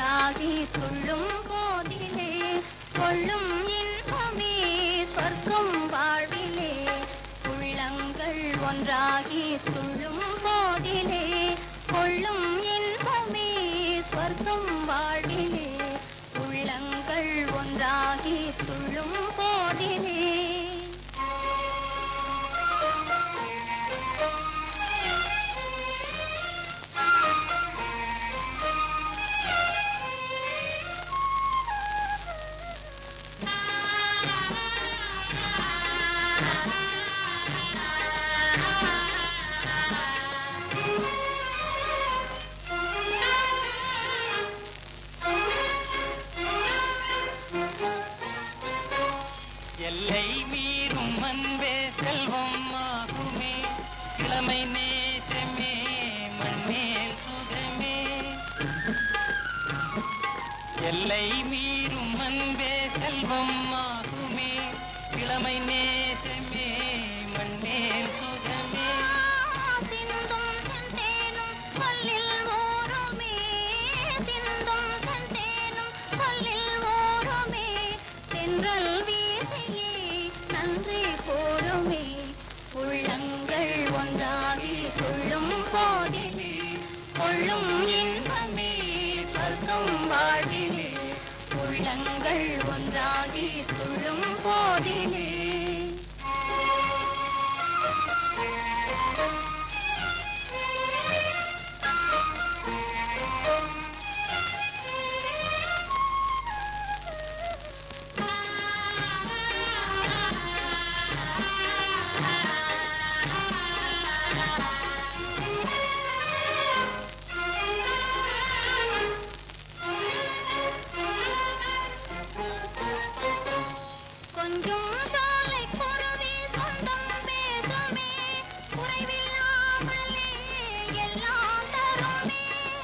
ஒன்றாகி துள்ளும் போதிலே கொள்ளும் இன்பமே சொர்க்கம் வாழ்விலே உள்ளங்கள் ஒன்றாகி துள்ளும் போதிலே கொள்ளும் இன்பமே சொர்க்கம் வாழ்விலே உள்ளங்கள் ஒன்றாகி துள்ளும் போதிலே எல்லை மீறும் அன்பே செல்வம் ஆகுமே இளமை நேசமே மண்ணேல் சுகமே எல்லை மீறும் அன்பே செல்வம் ஆகுமே இளமை நேசமே மண்ணேல் சுகமே சிந்தும் செந்தேனும் சொல்லில் ஓருமே சிந்தும் செந்தேனும் சொல்லில் ஓருமே தென்றல் வீசியே நன்றி கூறுமே உள்ளங்கள் ஒன்றாகி கொள்ளும் போதிலே கொள்ளும் இன்பமே சொர்க்கம் வாழ்விலே உள்ளங்கள் ஒன்றாகி துள்ளும் போதிலே கொஞ்சம் சாலை குருவி சொந்தம் பேசுமே குறைவில்லாமலே எல்லாம் தருமே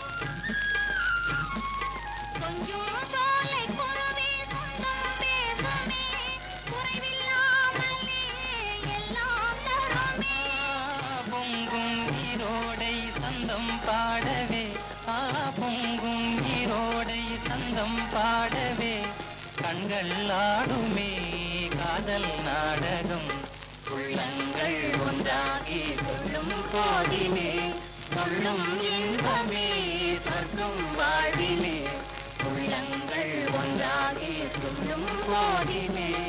கொஞ்சம் சாலை குருவி சொந்தம் பேசுமே குறைவில்லாமலே எல்லாம் தருமே பொங்கும் ஈரோடை சந்தம் பாடவே ஆ பொங்கும் ஈரோடை சந்தம் பாடவே கண்கள் ஆடுமே காதல் நாடகம் உள்ளங்கள் ஒன்றாகி சொல்லும் போதிலே சொல்லும் இன்பமே சொர்க்கம் வாழ்விலே உள்ளங்கள் ஒன்றாகி சொல்லும் போதிலே